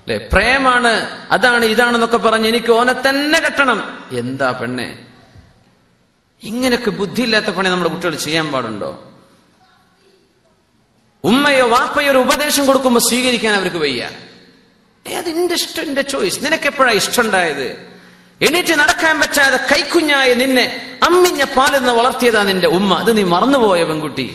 അല്ലെ പ്രേമാണ് അതാണ് ഇതാണെന്നൊക്കെ പറഞ്ഞ് എനിക്ക് ഓനെ തന്നെ കെട്ടണം എന്താ പെണ്ണെ ഇങ്ങനെയൊക്കെ ബുദ്ധിയില്ലാത്ത പണി നമ്മുടെ കുട്ടികൾ ചെയ്യാൻ പാടുണ്ടോ ഉമ്മയോ വാപ്പയോ ഒരു ഉപദേശം കൊടുക്കുമ്പോൾ സ്വീകരിക്കാൻ അവർക്ക് വയ്യ ഏ, അത് എന്റെ ഇഷ്ടം എന്റെ ചോയ്സ് നിനക്ക് എപ്പോഴാ ഇഷ്ടം ഉണ്ടായത് എണീറ്റ് നടക്കാൻ പറ്റാതെ കൈക്കുഞ്ഞായ നിന്നെ അമ്മിഞ്ഞ പാലെന്ന് വളർത്തിയതാ നിന്റെ ഉമ്മ അത് നീ മറന്നുപോയ പെൺകുട്ടി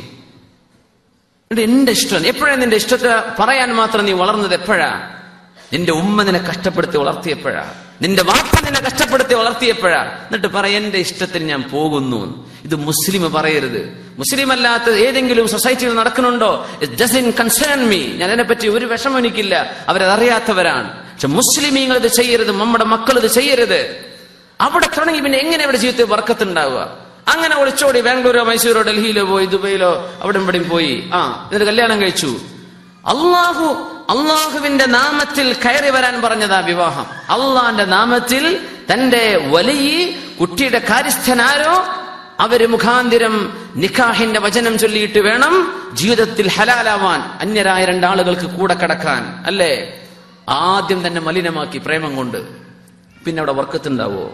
ഇത് എന്റെ ഇഷ്ടം എപ്പോഴാ നിന്റെ ഇഷ്ടത്തെ പറയാൻ മാത്രം നീ വളർന്നത് എപ്പോഴാ നിന്റെ ഉമ്മ നിന്നെ കഷ്ടപ്പെടുത്തി വളർത്തിയപ്പോഴാ നിന്റെ വാപ്പ നിന്നെ കഷ്ടപ്പെടുത്തി വളർത്തിയപ്പോഴാ എന്നിട്ട് പറ എന്റെ ഇഷ്ടത്തിന് ഞാൻ പോകുന്നു എന്ന്. ഇത് മുസ്ലിം പറയരുത് മുസ്ലിം അല്ലാത്ത ഏതെങ്കിലും സൊസൈറ്റിയിൽ നടക്കുന്നുണ്ടോ ഇറ്റ് ഡസൻ കൺസേൺ മീ ഞാൻ അതിനെപ്പറ്റി ഒരു വിഷമം എനിക്കില്ല അവരതറിയാത്തവരാണ് പക്ഷെ മുസ്ലിമീങ്ങൾ ഇത് ചെയ്യരുത് നമ്മുടെ മക്കൾ ഇത് ചെയ്യരുത് അവിടെ തുടങ്ങി പിന്നെ എങ്ങനെ അവിടെ ജീവിതത്തിൽ വർക്കത്തുണ്ടാവുക അങ്ങനെ ഒളിച്ചോടി ബാംഗ്ലൂരോ മൈസൂരോ ഡൽഹിയിലോ പോയി ദുബൈയിലോ അവിടെ ഇവിടെയും പോയി ആ എന്നിട്ട് കല്യാണം കഴിച്ചു അള്ളാഹു അള്ളാഹുവിന്റെ നാമത്തിൽ കയറി വരാൻ പറഞ്ഞതാ വിവാഹം അള്ളാന്റെ നാമത്തിൽ തന്റെ വലിയ കുട്ടിയുടെ കാര്യസ്ഥനാരോ അവര് മുഖാന്തിരം നിക്കാഹിന്റെ വചനം ചൊല്ലിയിട്ട് വേണം ജീവിതത്തിൽ ഹലാലാവാൻ അന്യരായ രണ്ടാളുകൾക്ക് കൂടെ കടക്കാൻ അല്ലേ ആദ്യം തന്നെ മലിനമാക്കി പ്രേമം കൊണ്ട് പിന്നെ അവിടെ വർക്കത്തുണ്ടാവോ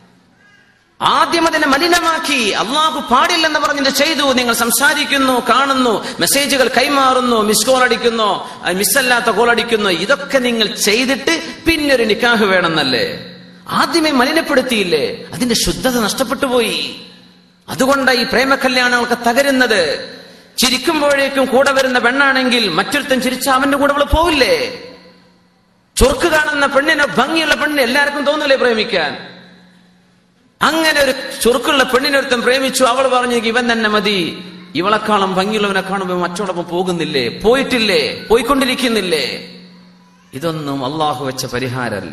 ആദ്യം അതിനെ മലിനമാക്കി അള്ളാഹു പാടില്ലെന്ന് പറഞ്ഞത് ചെയ്തു നിങ്ങൾ സംസാരിക്കുന്നു കാണുന്നു മെസ്സേജുകൾ കൈമാറുന്നു മിസ് കോൾ അടിക്കുന്നു അഹ് മിസ്സല്ലാത്ത കോൾ അടിക്കുന്നു ഇതൊക്കെ നിങ്ങൾ ചെയ്തിട്ട് പിന്നെ ഒരു നിക്കാഹ് വേണമെന്നല്ലേ ആദ്യമേ മലിനപ്പെടുത്തിയില്ലേ അതിന്റെ ശുദ്ധത നഷ്ടപ്പെട്ടു പോയി അതുകൊണ്ടാണ് ഈ പ്രേമ കല്യാണങ്ങളൊക്കെ തകരുന്നത് ചിരിക്കുമ്പോഴേക്കും കൂടെ വരുന്ന പെണ്ണാണെങ്കിൽ മറ്റൊരുത്തൻ ചിരിച്ച അവന്റെ കൂടെ അവള് പോവില്ലേ ചൊർക്ക് കാണുന്ന പെണ്ണിനെ ഭംഗിയുള്ള പെണ്ണിനെ എല്ലാവർക്കും തോന്നില്ലേ പ്രേമിക്കാൻ അങ്ങനെ ഒരു ചുറുക്കുള്ള പെണ്ണിനെ ഒരുത്തൻ പ്രേമിച്ചു അവൾ പറഞ്ഞു ഇവൻ തന്നെ മതി ഇവളെക്കാളും ഭംഗിയുള്ളവനെ കാണുമ്പോൾ മറ്റോടൊപ്പം പോകുന്നില്ലേ പോയിട്ടില്ലേ പോയിക്കൊണ്ടിരിക്കുന്നില്ലേ ഇതൊന്നും അള്ളാഹു വെച്ച പരിഹാരമല്ല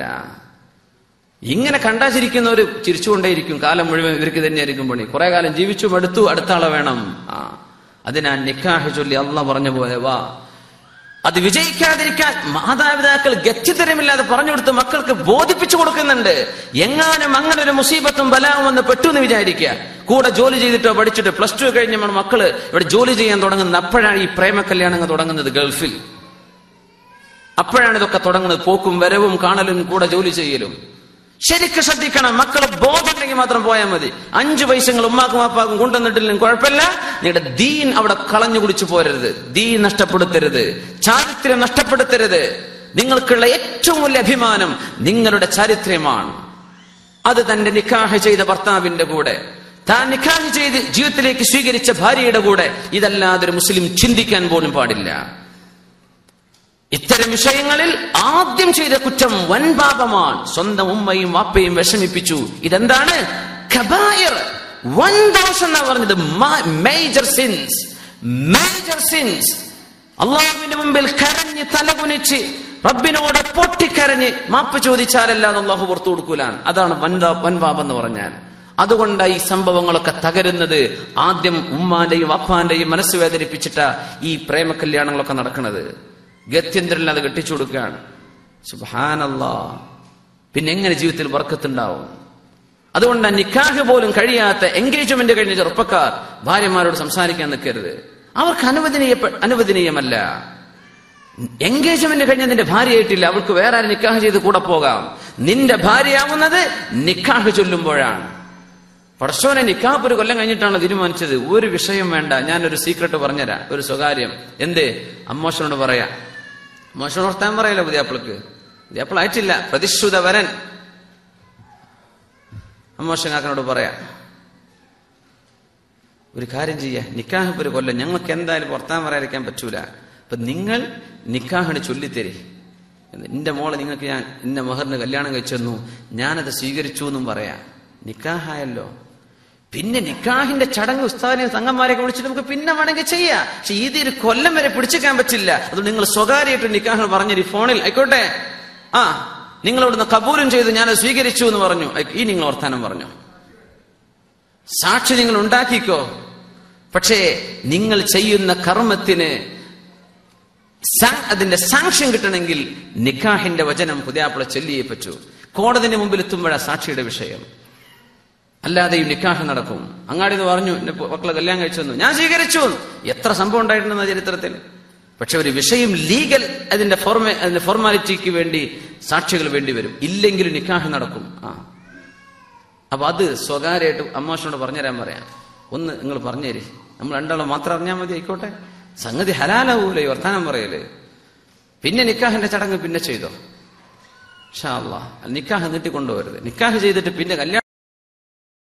ഇങ്ങനെ കണ്ടാചിരിക്കുന്നവർ ചിരിച്ചുകൊണ്ടേയിരിക്കും കാലം മുഴുവൻ ഇവർക്ക് തന്നെയായിരിക്കും പണി കുറെ കാലം ജീവിച്ചു മടുത്തു അടുത്ത ആളെ വേണം ആ അതിനാ നിക്കാഹ് ചൊല്ലി അള്ള പറഞ്ഞ പോലെ വാ അത് വിജയിക്കാതിരിക്കാൻ മാതാപിതാക്കൾ ഗത്യതരമില്ലാതെ പറഞ്ഞു കൊടുത്ത് മക്കൾക്ക് ബോധിപ്പിച്ചു കൊടുക്കുന്നുണ്ട് എങ്ങാനും അങ്ങനെ ഒരു മുസീബത്തും ബലാവും വന്ന് പെട്ടു എന്ന് വിചാരിക്കുക കൂടെ ജോലി ചെയ്തിട്ടോ പഠിച്ചിട്ടോ പ്ലസ് ടു കഴിഞ്ഞ നമ്മുടെ മക്കള് ഇവിടെ ജോലി ചെയ്യാൻ തുടങ്ങുന്നത് അപ്പോഴാണ് ഈ പ്രേമ കല്യാണങ്ങൾ തുടങ്ങുന്നത് ഗൾഫിൽ അപ്പോഴാണ് ഇതൊക്കെ തുടങ്ങുന്നത് പോക്കും വരവും കാണലും കൂടെ ജോലി ചെയ്യലും ശരിക്കും ശ്രദ്ധിക്കണം മക്കളെ ബോധമുണ്ടെങ്കിൽ മാത്രം പോയാൽ മതി അഞ്ചു പൈസകൾ ഉമ്മാക്കും അപ്പാക്കും കൊണ്ടുവന്നിട്ടില്ലെങ്കിൽ കുഴപ്പമില്ല നിങ്ങളുടെ ദീൻ അവിടെ കളഞ്ഞു കുടിച്ചു പോരരുത് ദീൻ നഷ്ടപ്പെടുത്തരുത് ചാരിത്രം നഷ്ടപ്പെടുത്തരുത് നിങ്ങൾക്കുള്ള ഏറ്റവും വലിയ അഭിമാനം നിങ്ങളുടെ ചാരിത്രമാണ് അത് തന്റെ നിക്കാഹ് ചെയ്ത ഭർത്താവിന്റെ കൂടെ താൻ നിക്കാഹ് ചെയ്ത് ജീവിതത്തിലേക്ക് സ്വീകരിച്ച ഭാര്യയുടെ കൂടെ ഇതല്ലാതെ ഒരു മുസ്ലിം ചിന്തിക്കാൻ പോലും പാടില്ല ഇത്തരം വിഷയങ്ങളിൽ ആദ്യം ചെയ്ത കുറ്റം വൻപാപമാണ് സ്വന്തം ഉമ്മയും വാപ്പയും വിഷമിപ്പിച്ചു ഇതെന്താണ് കബായർ വൻ ദോഷം എന്നാ പറഞ്ഞത് മേജർ സിൻസ് മേജർ സിൻസ് അള്ളാഹുവിന്റെ മുമ്പിൽ കരഞ്ഞ് തലകുനിച്ച് റബ്ബിനോട് പൊട്ടിക്കരഞ്ഞ് മാപ്പ് ചോദിച്ചാലല്ലാതെ അള്ളാഹു പുറത്തു കൊടുക്കൂലാണ് അതാണ് വൻപാ വൻപാപം എന്ന് പറഞ്ഞാൽ അതുകൊണ്ടാണ് ഈ സംഭവങ്ങളൊക്കെ തകരുന്നത് ആദ്യം ഉമ്മാന്റെയും വാപ്പാന്റെയും മനസ്സ് വേദനിപ്പിച്ചിട്ട ഈ പ്രേമ കല്യാണങ്ങളൊക്കെ നടക്കുന്നത് ഗത്യന്തരമില്ലാതെ കെട്ടിച്ചു കൊടുക്കുകയാണ് സുബാനല്ലാ പിന്നെ എങ്ങനെ ജീവിതത്തിൽ വർക്കത്തുണ്ടാവും അതുകൊണ്ട് നിക്കാഹ് പോലും കഴിയാത്ത എൻഗേജ്മെന്റ് കഴിഞ്ഞ ചെറുപ്പക്കാർ ഭാര്യമാരോട് സംസാരിക്കാൻ നിൽക്കരുത് അവർക്ക് അനുവദനീയ അനുവദനീയമല്ല എൻഗേജ്മെന്റ് കഴിഞ്ഞ നിന്റെ ഭാര്യയായിട്ടില്ല അവൾക്ക് വേറെ ആരും നിക്കാഹ് ചെയ്ത് കൂടെ പോകാം നിന്റെ ഭാര്യയാവുന്നത് നിക്കാഹ് ചൊല്ലുമ്പോഴാണ് പടച്ചോനെ നിക്കാഹ് ഒരു കൊല്ലം കഴിഞ്ഞിട്ടാണ് തീരുമാനിച്ചത് ഒരു വിഷയം വേണ്ട ഞാനൊരു സീക്രട്ട് പറഞ്ഞുതരാം ഒരു സ്വകാര്യം എന്തേ അമ്മോശനോട് പറയാം മോശം വർത്താൻ പറയല്ലോ പുതിയാപ്പിളക്ക് പുതിയാപ്പിള ആയിട്ടില്ല പ്രതിശ്രുത വരൻ അമ്മോശങ്ങാക്കനോട് പറയാം ഒരു കാര്യം ചെയ്യ നിക്കാഹ് ഒരു കൊല്ലം ഞങ്ങൾക്ക് എന്തായാലും വർത്താൻ പറയാതിരിക്കാൻ പറ്റൂല അപ്പൊ നിങ്ങൾ നിക്കാഹിന് ചൊല്ലിത്തരി എന്റെ മോളെ നിങ്ങൾക്ക് ഞാൻ ഇന്ന മെഹറിന് കല്യാണം കഴിച്ചെന്നു ഞാനത് സ്വീകരിച്ചു എന്നും പറയാം നിക്കാഹായല്ലോ പിന്നെ നിക്കാഹിന്റെ ചടങ്ങ് ഉസ്താദിനെയും സംഘന്മാരെയൊക്കെ വിളിച്ചിട്ട് നമുക്ക് പിന്നെ വേണമെങ്കിൽ ചെയ്യാം പക്ഷെ ഇത് ഒരു കൊല്ലം വരെ പിടിച്ചേക്കാൻ പറ്റില്ല അത് നിങ്ങൾ സ്വകാര്യമായിട്ട് നിക്കാഹ് പറഞ്ഞൊരു ഫോണിൽ ആയിക്കോട്ടെ ആ നിങ്ങളോടൊന്ന് കബൂലും ചെയ്ത് ഞാൻ സ്വീകരിച്ചു എന്ന് പറഞ്ഞു ഈ നിങ്ങൾ വർത്താനം പറഞ്ഞു സാക്ഷി നിങ്ങൾ ഉണ്ടാക്കിക്കോ പക്ഷേ നിങ്ങൾ ചെയ്യുന്ന കർമ്മത്തിന് അതിന്റെ സാക്ഷ്യം കിട്ടണമെങ്കിൽ നിക്കാഹിന്റെ വചനം പുതിയാപ്പിള ചൊല്ലിയേ പറ്റൂ കോടതിന്റെ മുമ്പിൽ എത്തുമ്പോഴാണ് സാക്ഷിയുടെ വിഷയം അല്ലാതെ ഈ നിക്കാഹ് നടക്കും അങ്ങാടി പറഞ്ഞു എന്റെ മക്കളെ കല്യാണം കഴിച്ചു ഞാൻ സ്വീകരിച്ചു എത്ര സംഭവം ഉണ്ടായിട്ടുണ്ടെന്ന ചരിത്രത്തിൽ പക്ഷെ ഒരു വിഷയം ലീഗൽ അതിന്റെ ഫോർമ അതിന്റെ ഫോർമാലിറ്റിക്ക് വേണ്ടി സാക്ഷികൾ വേണ്ടി വരും ഇല്ലെങ്കിൽ നിക്കാഹ് നടക്കും ആ അപ്പൊ അത് സ്വകാര്യമായിട്ട് അമ്മാഷനോട് പറഞ്ഞുതരാൻ പറയാം ഒന്ന് നിങ്ങൾ പറഞ്ഞുതരി നമ്മൾ രണ്ടാളും മാത്രം അറിഞ്ഞാൽ മതി ആയിക്കോട്ടെ സംഗതി ഹലാലാവൂലേ ഈ വർത്താനം പറയല് പിന്നെ നിക്കാഹിന്റെ ചടങ്ങ് പിന്നെ ചെയ്തോ ഷാ അല്ലാ നിക്കാഹ് നീട്ടിക്കൊണ്ടുപോകരുത് നിക്കാഹ് ചെയ്തിട്ട് പിന്നെ കല്യാണം